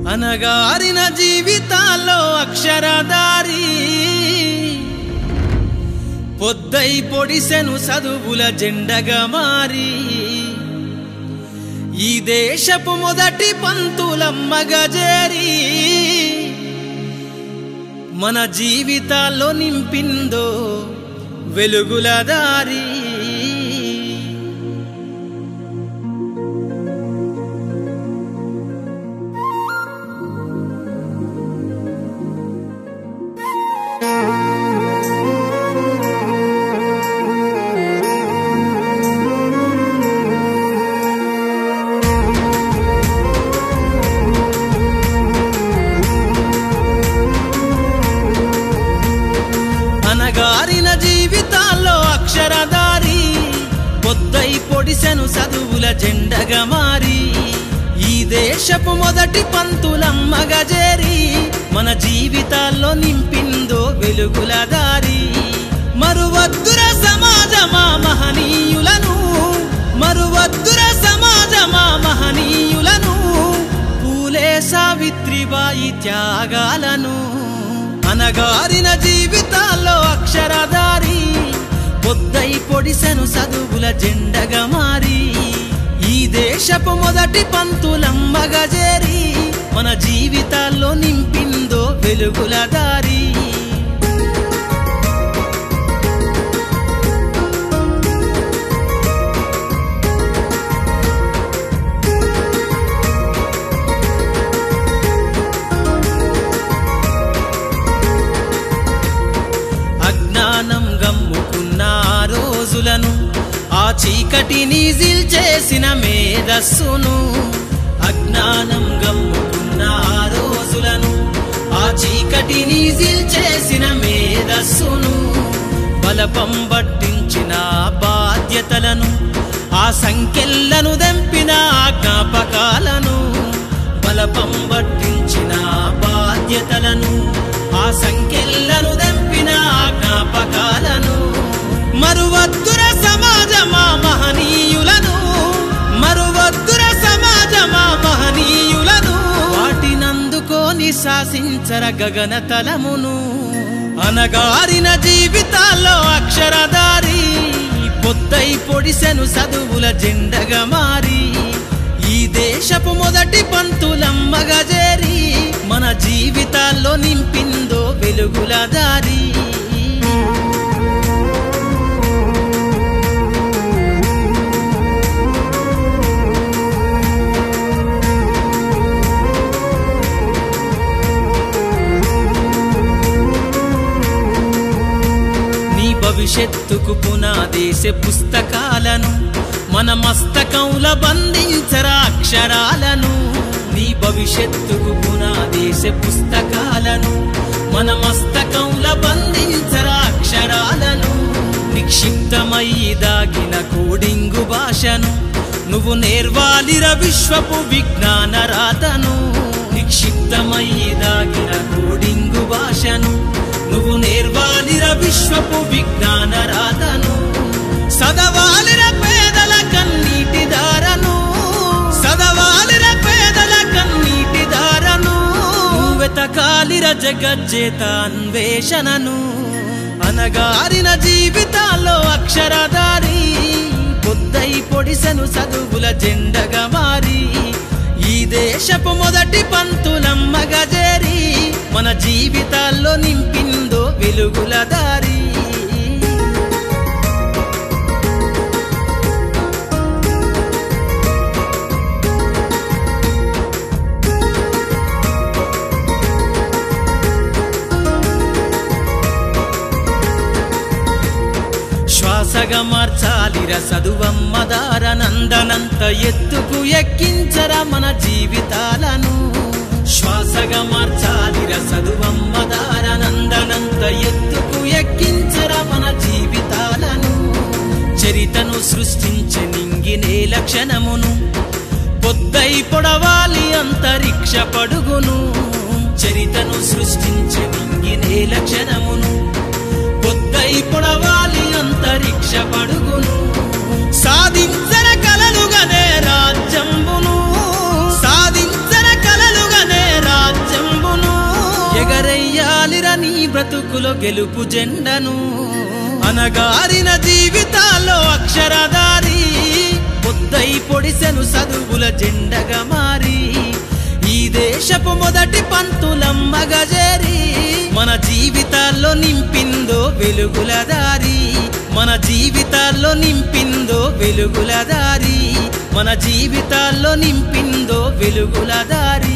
అనగారిన జీవితాల్లో అక్షరదారి పొద్దై పొడిసెను చదువుల జెండగా మారి ఈ దేశపు మొదటి పంతులమ్మగా చేరి మన జీవితాల్లో నింపిందో వెలుగుల దారి అనగారిన జీవితాల్లో అక్షరదారి పొద్దై పొడిసెను చదువుల జెండగా మారి ఈ దేశపు మొదటి పంతులమ్మగా చేరి మన జీవితాల్లో నింపిందో వెలుగుల దారి మరువద్దుర సమాజమా మహనీయులను మరువద్దుర సమాజమా మహనీయులను పూలే సావిత్రిబాయి త్యాగాలను అనగారిన జీవితాల్లో అక్షరదారి పొద్దై పొడిసెను చదువుల జెండగా మారి ఈ దేశపు మొదటి పంతులమ్మగా చేరి మన జీవితాల్లో నింపిందో వెలుగుల దారి అజ్ఞానం గమ్ముకున్న ఆ రోజులను ఆ చీకటిని చేసిన మేధస్సును అజ్ఞానం గమ్ముకున్న ఆ రోజులను ఆ చీకటిని చేసిన మేధస్సును బలపం పట్టించిన బాధ్యతలను ఆ సంఖ్యలను దెంపిన ఆ జ్ఞాపకాలను బలపం పట్టించిన బాధ్యతలను ఆ సంఖ్యలను దెంపిన ఆ జ్ఞాపకాలను మరువద్దుర సమాజమా మహనీయులను మరువద్దుర సమాజమా మహనీయులను వాటినందుకోని శాసించర గగన తలమును అనగారిన జీవితాల్లో అక్షరదారి పొద్దై పొడిసెను చదువుల జెండగా మారి ఈ దేశపు మొదటి పంతులమ్మగా చేరి మన జీవితాల్లో నింపిందో వెలుగుల దారి నీ భవిష్యత్తుకు పునాదేశే పుస్తకాలను మన మస్తకంల బంధించరా అక్షరాలను నీ భవిష్యత్తుకు పునాదేశే పుస్తకాలను మన మస్తకంల బంధించరా అక్షరాలను నిక్షిప్తమై దాగిన కోడింగు భాషను నువ్వు నేర్వాలిర విశ్వపు విజ్ఞాన రాతను నిక్షిప్తమై దాగిన కోడింగు భాషను నువ్వు నేర్వాలిర విశ్వపు విజ్ఞాన రాతను సదవాలిర పేదల కన్నీటి దారను సదవాలిర పేదల కన్నీటి దారను వెతకాలిర జగజ్జేత అన్వేషణను అనగారిన జీవితాల్లో అక్షరదారి పొద్దై పొడిసెను చదువుల జెండగా మారి ఈ దేశపు మొదటి పంతులమ్మగా చేరి మన జీవితాల్లో నింపిందో వెలుగుల దారి శ్వాసగా మార్చాలిర చదువమ్మ దారనందనంత ఎత్తుకు ఎక్కించర మన జీవితాలను శ్వాసగా మార్చాలిర చదువమ్మ దారనందనంత ఎత్తుకు ఎక్కించర మన జీవితాలను చరితను సృష్టించే నింగినే లక్షణమును పొద్దై పొడవాలి అంతరిక్ష పడుగును చరితను సృష్టించే నింగినే లక్షణమును పొద్దై పొడవాలి అంతరిక్ష పడుగును సాధించర కలలుగనే రాజ్యంబును సాధించర కలలుగనే చదువులో గెలుపు జెండను అనగారిన జీవితాల్లో అక్షరదారి పొద్దై పొడిసెను చదువుల జెండగా మారి ఈ దేశపు మొదటి పంతులమ్మగా చేరి మన జీవితాల్లో నింపిందో వెలుగుల దారి మన జీవితాల్లో నింపిందో వెలుగుల దారి మన జీవితాల్లో నింపిందో వెలుగుల దారి